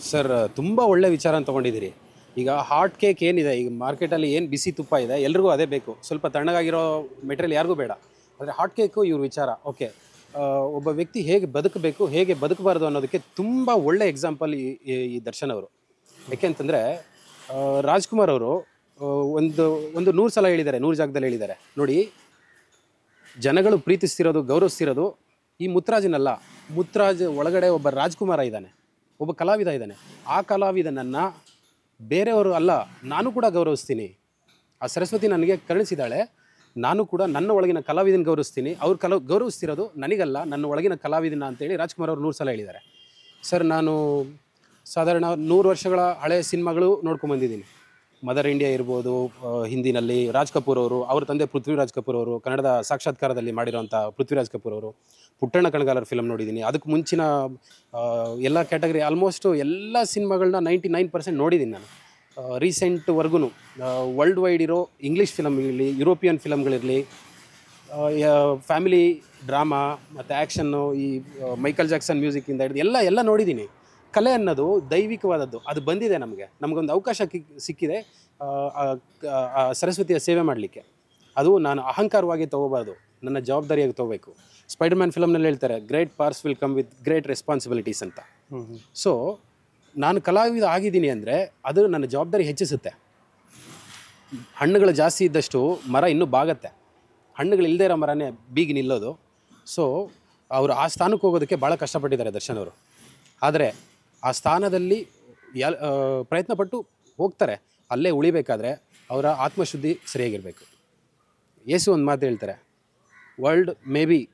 sir ತುಂಬ ಒಳ್ಳೆ ವಿಚಾರ ತೊಗೊಂಡಿದ್ದೀರಿ ಈಗ ಹಾಟ್ ಕೇಕ್ ಏನಿದೆ ಈಗ ಮಾರ್ಕೆಟಲ್ಲಿ ಏನು ಬಿಸಿ ತುಪ್ಪ ಇದೆ ಎಲ್ರಿಗೂ ಅದೇ ಬೇಕು ಸ್ವಲ್ಪ ತಣ್ಣಗಾಗಿರೋ ಮೆಟೀರಿಯಲ್ ಯಾರಿಗೂ ಬೇಡ ಆದರೆ ಹಾಟ್ ಕೇಕು ಇವ್ರ ವಿಚಾರ ಓಕೆ ಒಬ್ಬ ವ್ಯಕ್ತಿ ಹೇಗೆ ಬದುಕಬೇಕು ಹೇಗೆ ಬದುಕಬಾರ್ದು ಅನ್ನೋದಕ್ಕೆ ತುಂಬ ಒಳ್ಳೆ ಎಕ್ಸಾಂಪಲ್ ಈ ಈ- ಈ ದರ್ಶನ್ ಅವರು ಯಾಕೆಂತಂದರೆ ರಾಜ್ಕುಮಾರ್ ಅವರು ಆ, ಒಂದು ಒಂದು ನೂರು ಸಲ ಹೇಳಿದ್ದಾರೆ ನೂರು ಜಾಗದಲ್ಲಿ ಹೇಳಿದ್ದಾರೆ ನೋಡಿ ಜನಗಳು ಪ್ರೀತಿಸ್ತಿರೋದು ಗೌರವಿಸ್ತಿರೋದು ಈ ಮುತ್ರಾಜನಲ್ಲ ಮುತ್ರಾಜ್ ಒಳಗಡೆ ಒಬ್ಬ ರಾಜ್ಕುಮಾರ ಇದ್ದಾನೆ ಒಬ್ಬ ಕಲಾವಿದ ಇದ್ದಾನೆ ಆ ಕಲಾವಿದನನ್ನು ಬೇರೆಯವರು ಅಲ್ಲ ನಾನು ಕೂಡ ಗೌರವಿಸ್ತೀನಿ ಆ ಸರಸ್ವತಿ ನನಗೆ ಕರುಣಿಸಿದ್ದಾಳೆ ನಾನು ಕೂಡ ನನ್ನ ಒಳಗಿನ ಕಲಾವಿದನ ಗೌರವಿಸ್ತೀನಿ ಅವ್ರು ಕಲ ಗೌರವಿಸ್ತಿರೋದು ನನಗಲ್ಲ ನನ್ನ ಒಳಗಿನ ಕಲಾವಿದನ ಅಂತೇಳಿ ರಾಜ್ಕುಮಾರ್ ಅವರು ನೂರು ಸಲ ಹೇಳಿದ್ದಾರೆ ಸರ್ ನಾನು ಸಾಧಾರಣ ನೂರು ವರ್ಷಗಳ ಹಳೆಯ ಸಿನಿಮಾಗಳು ನೋಡ್ಕೊಂಬಂದಿದ್ದೀನಿ ಮದರ್ ಇಂಡಿಯಾ ಇರ್ಬೋದು ಆ, ಹಿಂದಿನಲ್ಲಿ ರಾಜ್ ಕಪೂರ್ ಅವರು ಅವ್ರ ತಂದೆ ಪೃಥ್ವಿರಾಜ್ ಕಪೂರ್ ಅವರು ಕನ್ನಡದ ಸಾಕ್ಷಾತ್ಕಾರದಲ್ಲಿ ಮಾಡಿರೋಂಥ ಪೃಥ್ವಿರಾಜ್ ಕಪೂರ್ ಅವರು ಪುಟ್ಟಣ್ಣ ಕಣಗಾಲರ ಫಿಲಮ್ ನೋಡಿದ್ದೀನಿ ಅದಕ್ಕೆ ಮುಂಚಿನ ಆ, ಎಲ್ಲ ಕ್ಯಾಟಗರಿ ಆಲ್ಮೋಸ್ಟು ಎಲ್ಲ ಸಿನಿಮಾಗಳನ್ನ ನೈಂಟಿ ನೈನ್ ಪರ್ಸೆಂಟ್ ನೋಡಿದ್ದೀನಿ ನಾನು ರೀಸೆಂಟ್ವರೆಗೂ ವರ್ಲ್ಡ್ ವೈಡ್ ಇರೋ ಇಂಗ್ಲೀಷ್ ಫಿಲಮ್ ಇರಲಿ ಯುರೋಪಿಯನ್ ಫಿಲಮ್ಗಳಿರಲಿ ಫ್ಯಾಮಿಲಿ ಡ್ರಾಮಾ ಮತ್ತು ಆ್ಯಕ್ಷನ್ನು ಈ ಆ, ಮೈಕಲ್ ಜಾಕ್ಸನ್ ಮ್ಯೂಸಿಕ್ಕಿಂದ ಹಿಡಿದು ಎಲ್ಲ ಎಲ್ಲ ನೋಡಿದ್ದೀನಿ ಕಲೆ ಅನ್ನೋದು ದೈವಿಕವಾದದ್ದು ಅದು ಬಂದಿದೆ ನಮಗೆ ನಮಗೊಂದು ಅವಕಾಶ ಕಿ- ಸಿಕ್ಕಿದೆ ಆ, ಆ, ಆ ಸರಸ್ವತಿಯ ಸೇವೆ ಮಾಡಲಿಕ್ಕೆ ಅದು ನಾನು ಅಹಂಕಾರವಾಗಿ ತೊಗೋಬಾರ್ದು ನನ್ನ ಜವಾಬ್ದಾರಿಯಾಗಿ ತೊಗೋಬೇಕು ಸ್ಪೈಡರ್ ಮ್ಯಾನ್ ಫಿಲಮ್ನಲ್ಲಿ ಹೇಳ್ತಾರೆ great powers will come with great responsibilities ಅಂತ ಸೊ ನಾನು ಕಲಾವಿದ ಆಗಿದ್ದೀನಿ ಅಂದರೆ ಅದು ನನ್ನ ಜವಾಬ್ದಾರಿ ಹೆಚ್ಚಿಸುತ್ತೆ ಹಣ್ಣುಗಳು ಜಾಸ್ತಿ ಇದ್ದಷ್ಟು ಮರ ಇನ್ನೂ ಬಾಗತ್ತೆ ಹಣ್ಣುಗಳು ಇಲ್ಲದೇ ಇರೋ ಮರನೇ ಬೀಗಿ ನಿಲ್ಲೋದು ಸೊ ಅವರು ಆ ಸ್ಥಾನಕ್ಕೆ ಹೋಗೋದಕ್ಕೆ ಭಾಳ ಕಷ್ಟಪಟ್ಟಿದ್ದಾರೆ ದರ್ಶನ್ ಅವರು ಆದರೆ ಆ ಸ್ಥಾನದಲ್ಲಿ ಎಲ್ ಆ, ಪ್ರಯತ್ನಪಟ್ಟು ಹೋಗ್ತಾರೆ ಅಲ್ಲೇ ಉಳಿಬೇಕಾದ್ರೆ ಅವರ ಆತ್ಮಶುದ್ಧಿ ಸರಿಯಾಗಿರಬೇಕು ಯೇಸು ಒಂದು ಮಾತು ಹೇಳ್ತಾರೆ world may be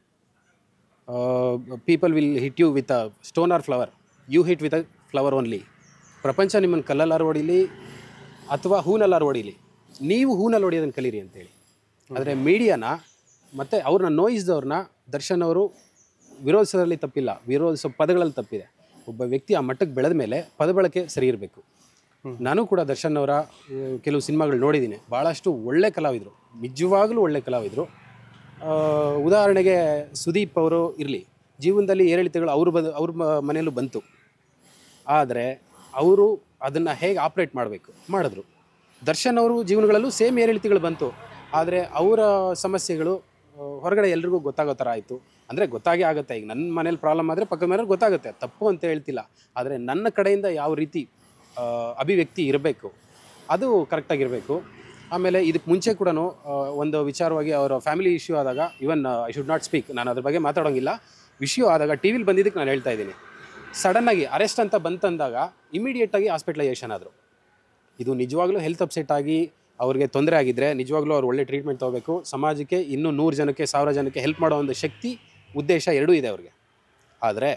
people will hit you with a stone or flower you hit with a flower only ಪ್ರಪಂಚ ನಿಮ್ಮನ್ನು ಕಲ್ಲಲ್ಲಾರು ಹೊಡೀಲಿ ಅಥವಾ ಹೂನಲ್ಲಾರು ಹೊಡೀಲಿ ನೀವು ಹೂನಲ್ಲಿ ಹೊಡೆಯೋದನ್ನು ಕಲೀರಿ ಅಂತೇಳಿ ಆದರೆ ಮೀಡಿಯಾನ ಮತ್ತು ಅವ್ರನ್ನ ನೋಯಿಸಿದವ್ರನ್ನ ದರ್ಶನ್ ಅವರು ವಿರೋಧಿಸೋದ್ರಲ್ಲಿ ತಪ್ಪಿಲ್ಲ ವಿರೋಧಿಸೋ ಪದಗಳಲ್ಲಿ ತಪ್ಪಿದೆ ಒಬ್ಬ ವ್ಯಕ್ತಿ ಆ ಮಟ್ಟಕ್ಕೆ ಬೆಳೆದ ಮೇಲೆ ಪದ ಬಳಕೆ ಸರಿ ಇರಬೇಕು ನಾನು ಕೂಡ ದರ್ಶನ್ ಅವರ ಆ, ಕೆಲವು ಸಿನಿಮಾಗಳು ನೋಡಿದ್ದೀನಿ ಭಾಳಷ್ಟು ಒಳ್ಳೆ ಕಲಾವಿದರು ನಿಜವಾಗ್ಲೂ ಒಳ್ಳೆ ಕಲಾವಿದರು ಆ, ಉದಾಹರಣೆಗೆ ಸುದೀಪ್ ಅವರು ಇರಲಿ ಜೀವನದಲ್ಲಿ ಏರಿಳಿತಗಳು ಅವ್ರ ಬದ ಅವ್ರ ಮ- ಮನೆಯಲ್ಲೂ ಬಂತು ಆದರೆ ಅವರು ಅದನ್ನು ಹೇಗೆ ಆಪ್ರೇಟ್ ಮಾಡಬೇಕು ಮಾಡಿದ್ರು ದರ್ಶನ್ ಅವರು ಜೀವನಗಳಲ್ಲೂ ಸೇಮ್ ಏರಿಳಿತಗಳು ಬಂತು ಆದರೆ ಅವರ ಸಮಸ್ಯೆಗಳು ಆ, ಹೊರಗಡೆ ಎಲ್ರಿಗೂ ಗೊತ್ತಾಗೋ ಥರ ಆಯಿತು ಅಂದರೆ ಗೊತ್ತಾಗೇ ಆಗುತ್ತೆ ಈಗ ನನ್ನ ಮನೇಲಿ ಪ್ರಾಬ್ಲಮ್ ಆದರೆ ಪಕ್ಕದ ಮನೇಲಿ ಗೊತ್ತಾಗುತ್ತೆ ತಪ್ಪು ಅಂತ ಹೇಳ್ತಿಲ್ಲ ಆದರೆ ನನ್ನ ಕಡೆಯಿಂದ ಯಾವ ರೀತಿ ಆ, ಅಭಿವ್ಯಕ್ತಿ ಇರಬೇಕು ಅದು ಕರೆಕ್ಟಾಗಿರಬೇಕು ಆಮೇಲೆ ಇದಕ್ಕೆ ಮುಂಚೆ ಕೂಡ ಒಂದು ವಿಚಾರವಾಗಿ ಅವರ ಫ್ಯಾಮಿಲಿ ಇಶ್ಯೂ ಆದಾಗ even I should not speak ನಾನು ಅದ್ರ ಬಗ್ಗೆ ಮಾತಾಡೋಂಗಿಲ್ಲ ಇಶ್ಯೂ ಆದಾಗ ಟಿ ವಿಲಿ ಬಂದಿದ್ದಕ್ಕೆ ನಾನು ಹೇಳ್ತಾ ಇದ್ದೀನಿ ಸಡನ್ನಾಗಿ ಅರೆಸ್ಟ್ ಅಂತ ಬಂತಂದಾಗ ಇಮಿಡಿಯೇಟಾಗಿ ಹಾಸ್ಪಿಟಲೈಸೇಷನ್ ಆದರು ಇದು ನಿಜವಾಗ್ಲೂ ಹೆಲ್ತ್ ಅಪ್ಸೆಟ್ ಆಗಿ ಅವ್ರಿಗೆ ತೊಂದರೆ ಆಗಿದ್ದರೆ ನಿಜವಾಗ್ಲೂ ಅವ್ರು ಒಳ್ಳೆ ಟ್ರೀಟ್ಮೆಂಟ್ ತೊಗೋಬೇಕು ಸಮಾಜಕ್ಕೆ ಇನ್ನೂ ನೂರು ಜನಕ್ಕೆ ಸಾವಿರ ಜನಕ್ಕೆ ಹೆಲ್ಪ್ ಮಾಡೋ ಒಂದು ಶಕ್ತಿ ಉದ್ದೇಶ ಎರಡೂ ಇದೆ ಅವ್ರಿಗೆ ಆದರೆ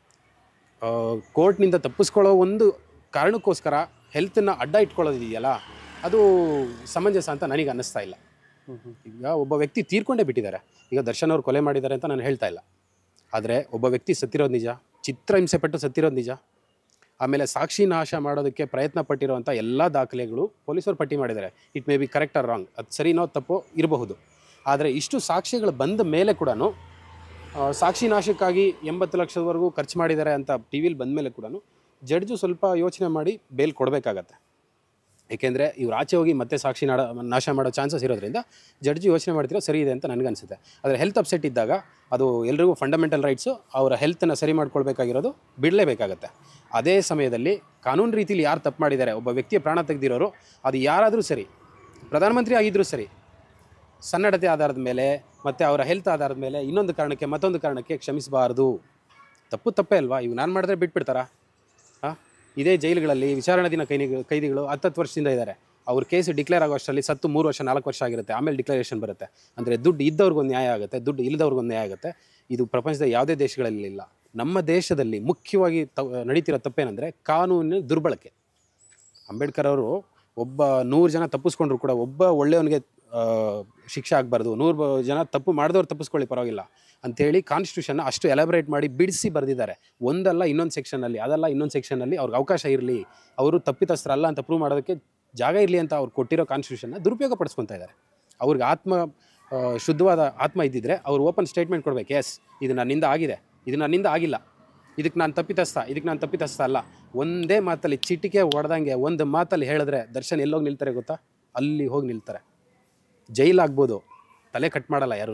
ಕೋರ್ಟ್ನಿಂದ ತಪ್ಪಿಸ್ಕೊಳ್ಳೋ ಒಂದು ಕಾರಣಕ್ಕೋಸ್ಕರ ಹೆಲ್ತನ್ನ ಅಡ್ಡ ಇಟ್ಕೊಳ್ಳೋದಿದೆಯಲ್ಲ ಅದು ಸಮಂಜಸ ಅಂತ ನನಗೆ ಅನ್ನಿಸ್ತಾ ಇಲ್ಲ ಈಗ ಒಬ್ಬ ವ್ಯಕ್ತಿ ತೀರ್ಕೊಂಡೇ ಬಿಟ್ಟಿದ್ದಾರೆ ಈಗ ದರ್ಶನ್ ಅವ್ರು ಕೊಲೆ ಮಾಡಿದ್ದಾರೆ ಅಂತ ನಾನು ಹೇಳ್ತಾ ಇಲ್ಲ ಆದರೆ ಒಬ್ಬ ವ್ಯಕ್ತಿ ಸತ್ತಿರೋದು ನಿಜ ಚಿತ್ರಹಿಂಸೆ ಪಟ್ಟು ಸತ್ತಿರೋದು ನಿಜ ಆಮೇಲೆ ಸಾಕ್ಷಿ ನಾಶ ಮಾಡೋದಕ್ಕೆ ಪ್ರಯತ್ನ ಪಟ್ಟಿರುವಂಥ ಎಲ್ಲ ದಾಖಲೆಗಳು ಪೊಲೀಸರು ಪಟ್ಟಿ ಮಾಡಿದ್ದಾರೆ it may be correct or wrong ಅದು ಸರಿನೋ ತಪ್ಪೋ ಇರಬಹುದು ಆದರೆ ಇಷ್ಟು ಸಾಕ್ಷಿಗಳು ಬಂದ ಮೇಲೆ ಕೂಡ ಸಾಕ್ಷಿ ನಾಶಕ್ಕಾಗಿ ಎಂಬತ್ತು ಲಕ್ಷದವರೆಗೂ ಖರ್ಚು ಮಾಡಿದ್ದಾರೆ ಅಂತ ಟಿ ವಿಲಿ ಬಂದ ಮೇಲೆ ಕೂಡ ಜಡ್ಜು ಸ್ವಲ್ಪ ಯೋಚನೆ ಮಾಡಿ ಬೇಲ್ ಕೊಡಬೇಕಾಗತ್ತೆ ಏಕೆಂದರೆ ಇವ್ರು ಆಚೆ ಹೋಗಿ ಮತ್ತೆ ಸಾಕ್ಷಿ ನಾಡ ನಾಶ ಮಾಡೋ ಚಾನ್ಸಸ್ ಇರೋದ್ರಿಂದ ಜಡ್ಜಿ ಯೋಚನೆ ಮಾಡ್ತಿರೋ ಸರಿ ಇದೆ ಅಂತ ನನಗನ್ಸುತ್ತೆ ಆದರೆ ಹೆಲ್ತ್ ಅಪ್ಸೆಟ್ ಇದ್ದಾಗ ಅದು ಎಲ್ರಿಗೂ ಫಂಡಮೆಂಟಲ್ ರೈಟ್ಸು ಅವರ ಹೆಲ್ತನ್ನು ಸರಿ ಮಾಡ್ಕೊಳ್ಬೇಕಾಗಿರೋದು ಬಿಡಲೇಬೇಕಾಗತ್ತೆ ಅದೇ ಸಮಯದಲ್ಲಿ ಕಾನೂನು ರೀತಿಲಿ ಯಾರು ತಪ್ಪು ಮಾಡಿದ್ದಾರೆ ಒಬ್ಬ ವ್ಯಕ್ತಿಯ ಪ್ರಾಣ ತೆಗೆದಿರೋರು ಅದು ಯಾರಾದರೂ ಸರಿ ಪ್ರಧಾನಮಂತ್ರಿ ಆಗಿದ್ದರೂ ಸರಿ ಸನ್ನಡತೆ ಆಧಾರದ ಮೇಲೆ ಮತ್ತು ಅವರ ಹೆಲ್ತ್ ಆಧಾರದ ಮೇಲೆ ಇನ್ನೊಂದು ಕಾರಣಕ್ಕೆ ಮತ್ತೊಂದು ಕಾರಣಕ್ಕೆ ಕ್ಷಮಿಸಬಾರ್ದು ತಪ್ಪು ತಪ್ಪೇ ಅಲ್ವಾ ಇವು ನಾನು ಮಾಡಿದ್ರೆ ಬಿಟ್ಬಿಡ್ತಾರಾ ಹಾಂ ಇದೇ ಜೈಲುಗಳಲ್ಲಿ ವಿಚಾರಣಾ ದಿನ ಕೈನಿ ಕೈದಿಗಳು ಹತ್ತತ್ತು ವರ್ಷದಿಂದ ಇದ್ದಾರೆ ಅವ್ರ ಕೇಸ್ ಡಿಕ್ಲೇರ್ ಆಗೋ ಅಷ್ಟರಲ್ಲಿ ಸತ್ತು ಮೂರು ವರ್ಷ ನಾಲ್ಕು ವರ್ಷ ಆಗಿರುತ್ತೆ ಆಮೇಲೆ ಡಿಕ್ಲರೇಷನ್ ಬರುತ್ತೆ ಅಂದರೆ ದುಡ್ಡು ಇದ್ದವ್ರಿಗೊಂದು ನ್ಯಾಯ ಆಗುತ್ತೆ ದುಡ್ಡು ಇಲ್ಲದವ್ರಿಗೊಂದು ನ್ಯಾಯ ಆಗುತ್ತೆ ಇದು ಪ್ರಪಂಚದ ಯಾವುದೇ ದೇಶಗಳಲ್ಲಿ ಇಲ್ಲ ನಮ್ಮ ದೇಶದಲ್ಲಿ ಮುಖ್ಯವಾಗಿ ತ ನಡೀತಿರೋ ತಪ್ಪೇನೆಂದರೆ ಕಾನೂನಿನ ದುರ್ಬಳಕೆ ಅಂಬೇಡ್ಕರ್ ಅವರು ಒಬ್ಬ ನೂರು ಜನ ತಪ್ಪಿಸ್ಕೊಂಡ್ರು ಕೂಡ ಒಬ್ಬ ಒಳ್ಳೆಯವನಿಗೆ ಆ, ಶಿಕ್ಷೆ ಆಗಬಾರ್ದು ನೂರು ಜನ ತಪ್ಪು ಮಾಡಿದವ್ರು ತಪ್ಪಿಸ್ಕೊಳ್ಳಿ ಪರವಾಗಿಲ್ಲ ಅಂಥೇಳಿ ಕಾನ್ಸ್ಟಿಟ್ಯೂಷನ್ನ ಅಷ್ಟು ಎಲಾಬ್ರೇಟ್ ಮಾಡಿ ಬಿಡಿಸಿ ಬರೆದಿದ್ದಾರೆ ಒಂದಲ್ಲ ಇನ್ನೊಂದು ಸೆಕ್ಷನಲ್ಲಿ ಅದಲ್ಲ ಇನ್ನೊಂದು ಸೆಕ್ಷನಲ್ಲಿ ಅವ್ರಿಗೆ ಅವಕಾಶ ಇರಲಿ ಅವರು ತಪ್ಪಿತಸ್ಥರಲ್ಲ ಅಂತ ಪ್ರೂವ್ ಮಾಡೋದಕ್ಕೆ ಜಾಗ ಇರಲಿ ಅಂತ ಅವ್ರು ಕೊಟ್ಟಿರೋ ಕಾನ್ಸ್ಟಿಟ್ಯೂಷನ್ನ ದುರುಪಯೋಗ ಪಡಿಸ್ಕೊತಾ ಇದ್ದಾರೆ ಅವ್ರಿಗೆ ಆತ್ಮ ಆ, ಶುದ್ಧವಾದ ಆತ್ಮ ಇದ್ದಿದ್ರೆ ಅವ್ರು ಓಪನ್ ಸ್ಟೇಟ್ಮೆಂಟ್ ಕೊಡ್ಬೇಕು ಎಸ್ ಇದು ನನ್ನಿಂದ ಆಗಿದೆ ಇದು ನನ್ನಿಂದ ಆಗಿಲ್ಲ ಇದಕ್ಕೆ ನಾನು ತಪ್ಪಿತಸ್ಥ ಇದಕ್ಕೆ ನಾನು ತಪ್ಪಿತಸ್ಥ ಅಲ್ಲ ಒಂದೇ ಮಾತಲ್ಲಿ ಚಿಟಿಕೆ ಹೊಡೆದಂಗೆ ಒಂದು ಮಾತಲ್ಲಿ ಹೇಳಿದ್ರೆ ದರ್ಶನ್ ಎಲ್ಲೋಗಿ ನಿಲ್ತಾರೆ ಗೊತ್ತಾ ಅಲ್ಲಿ ಹೋಗಿ ನಿಲ್ತಾರೆ ಜೈಲಾಗ್ಬೋದು ತಲೆ ಕಟ್ ಮಾಡಲ್ಲ ಯಾರೂ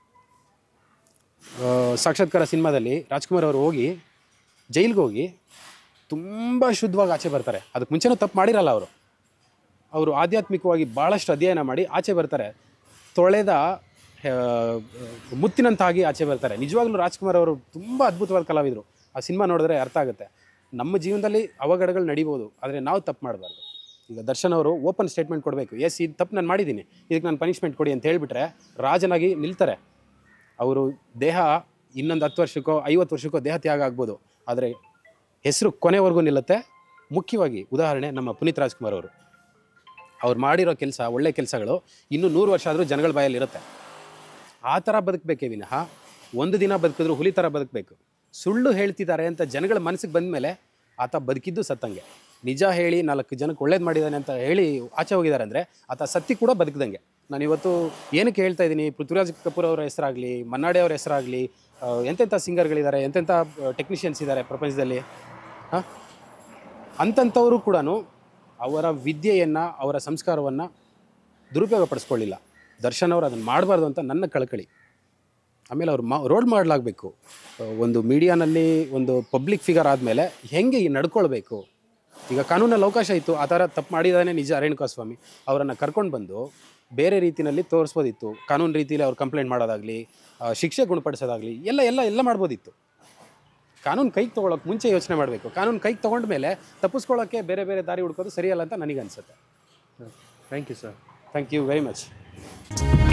ಸಾಕ್ಷಾತ್ಕಾರ ಸಿನಿಮಾದಲ್ಲಿ ರಾಜ್ಕುಮಾರ್ ಅವರು ಹೋಗಿ ಜೈಲಿಗೆ ಹೋಗಿ ತುಂಬ ಶುದ್ಧವಾಗಿ ಆಚೆ ಬರ್ತಾರೆ ಅದಕ್ಕೆ ಮುಂಚೆನೂ ತಪ್ಪು ಮಾಡಿರಲ್ಲ ಅವರು ಅವರು ಆಧ್ಯಾತ್ಮಿಕವಾಗಿ ಭಾಳಷ್ಟು ಅಧ್ಯಯನ ಮಾಡಿ ಆಚೆ ಬರ್ತಾರೆ ತೊಳೆದ ಆ, ಮುತ್ತಿನಂತಾಗಿ ಆಚೆ ಬರ್ತಾರೆ ನಿಜವಾಗ್ಲೂ ರಾಜ್ಕುಮಾರ್ ಅವರು ತುಂಬ ಅದ್ಭುತವಾದ ಕಲಾವಿದರು ಆ ಸಿನಿಮಾ ನೋಡಿದ್ರೆ ಅರ್ಥ ಆಗುತ್ತೆ ನಮ್ಮ ಜೀವನದಲ್ಲಿ ಅವಘಡಗಳು ನಡಿಬೋದು ಆದರೆ ನಾವು ತಪ್ಪು ಮಾಡಬಾರ್ದು ಈಗ ದರ್ಶನ್ ಅವರು ಓಪನ್ ಸ್ಟೇಟ್ಮೆಂಟ್ ಕೊಡಬೇಕು ಎಸ್ ಇದು ತಪ್ಪು ನಾನು ಮಾಡಿದ್ದೀನಿ ಇದಕ್ಕೆ ನಾನು ಪನಿಷ್ಮೆಂಟ್ ಕೊಡಿ ಅಂತ ಹೇಳಿಬಿಟ್ರೆ ರಾಜನಾಗಿ ನಿಲ್ತಾರೆ ಅವರು ದೇಹ ಇನ್ನೊಂದು ಹತ್ತು ವರ್ಷಕ್ಕೋ ಐವತ್ತು ವರ್ಷಕ್ಕೋ ದೇಹ ತ್ಯಾಗ ಆಗ್ಬೋದು ಆದರೆ ಹೆಸರು ಕೊನೆವರೆಗೂ ನಿಲ್ಲುತ್ತೆ ಮುಖ್ಯವಾಗಿ ಉದಾಹರಣೆ ನಮ್ಮ ಪುನೀತ್ ರಾಜ್ಕುಮಾರ್ ಅವರು ಅವ್ರು ಮಾಡಿರೋ ಕೆಲಸ ಒಳ್ಳೆ ಕೆಲಸಗಳು ಇನ್ನೂ ನೂರು ವರ್ಷ ಆದರೂ ಜನಗಳ ಬಾಯಲ್ಲಿ ಇರುತ್ತೆ ಆ ಥರ ಬದುಕಬೇಕೇ ವಿನಃ ಒಂದು ದಿನ ಬದುಕಿದ್ರು ಹುಲಿ ಥರ ಬದುಕಬೇಕು ಸುಳ್ಳು ಹೇಳ್ತಿದ್ದಾರೆ ಅಂತ ಜನಗಳ ಮನಸ್ಸಿಗೆ ಬಂದ ಮೇಲೆ ಆತ ಬದುಕಿದ್ದು ಸತ್ತಂಗೆ ನಿಜ ಹೇಳಿ ನಾಲ್ಕು ಜನಕ್ಕೆ ಒಳ್ಳೇದು ಮಾಡಿದ್ದಾನೆ ಅಂತ ಹೇಳಿ ಆಚೆ ಹೋಗಿದ್ದಾರೆ ಅಂದರೆ ಆತ ಸತ್ತಿ ಕೂಡ ಬದುಕ್ದಂಗೆ ನಾನು ಇವತ್ತು ಏನಕ್ಕೆ ಹೇಳ್ತಾ ಇದ್ದೀನಿ ಪೃಥ್ವಿರಾಜ್ ಕಪೂರ್ ಅವರ ಹೆಸರಾಗಲಿ ಮನ್ನಾಡೆ ಅವರ ಹೆಸರಾಗಲಿ ಎಂತೆಂಥ ಸಿಂಗರ್ಗಳಿದ್ದಾರೆ ಎಂತೆಂಥ ಟೆಕ್ನಿಷಿಯನ್ಸ್ ಇದ್ದಾರೆ ಪ್ರಪಂಚದಲ್ಲಿ ಹಾಂ ಅಂಥಂಥವರು ಕೂಡ ಅವರ ವಿದ್ಯೆಯನ್ನು ಅವರ ಸಂಸ್ಕಾರವನ್ನು ದುರುಪಯೋಗ ಪಡಿಸ್ಕೊಳ್ಳಿಲ್ಲ ದರ್ಶನ್ ಅವರು ಅದನ್ನು ಮಾಡಬಾರ್ದು ಅಂತ ನನ್ನ ಕಳಕಳಿ ಆಮೇಲೆ ಅವ್ರು ಮಾ ರೋಡ್ ಮಾಡಲಾಗಬೇಕು ಒಂದು ಮೀಡಿಯಾನಲ್ಲಿ ಒಂದು ಪಬ್ಲಿಕ್ ಫಿಗರ್ ಆದಮೇಲೆ ಹೆಂಗೆ ಈ ನಡ್ಕೊಳ್ಬೇಕು ಈಗ ಕಾನೂನಲ್ಲಿ ಅವಕಾಶ ಇತ್ತು ಆ ಥರ ತಪ್ಪು ಮಾಡಿದಾನೆ ನಿಜ ರೇಣುಕಾಸ್ವಾಮಿ ಅವರನ್ನು ಕರ್ಕೊಂಡು ಬಂದು ಬೇರೆ ರೀತಿಯಲ್ಲಿ ತೋರಿಸ್ಬೋದಿತ್ತು ಕಾನೂನು ರೀತಿಯಲ್ಲಿ ಅವ್ರು ಕಂಪ್ಲೇಂಟ್ ಮಾಡೋದಾಗಲಿ ಶಿಕ್ಷೆ ಗುಣಪಡಿಸೋದಾಗಲಿ ಎಲ್ಲ ಎಲ್ಲ ಎಲ್ಲ ಮಾಡ್ಬೋದಿತ್ತು ಕಾನೂನು ಕೈಗೆ ತೊಗೊಳಕ್ಕೆ ಮುಂಚೆ ಯೋಚನೆ ಮಾಡಬೇಕು ಕಾನೂನು ಕೈಗೆ ತೊಗೊಂಡ ಮೇಲೆ ತಪ್ಪಿಸ್ಕೊಳ್ಳೋಕ್ಕೆ ಬೇರೆ ಬೇರೆ ದಾರಿ ಹುಡ್ಕೋದು ಸರಿಯಲ್ಲ ಅಂತ ನನಗೆ ಅನಿಸುತ್ತೆ thank you sir thank you very much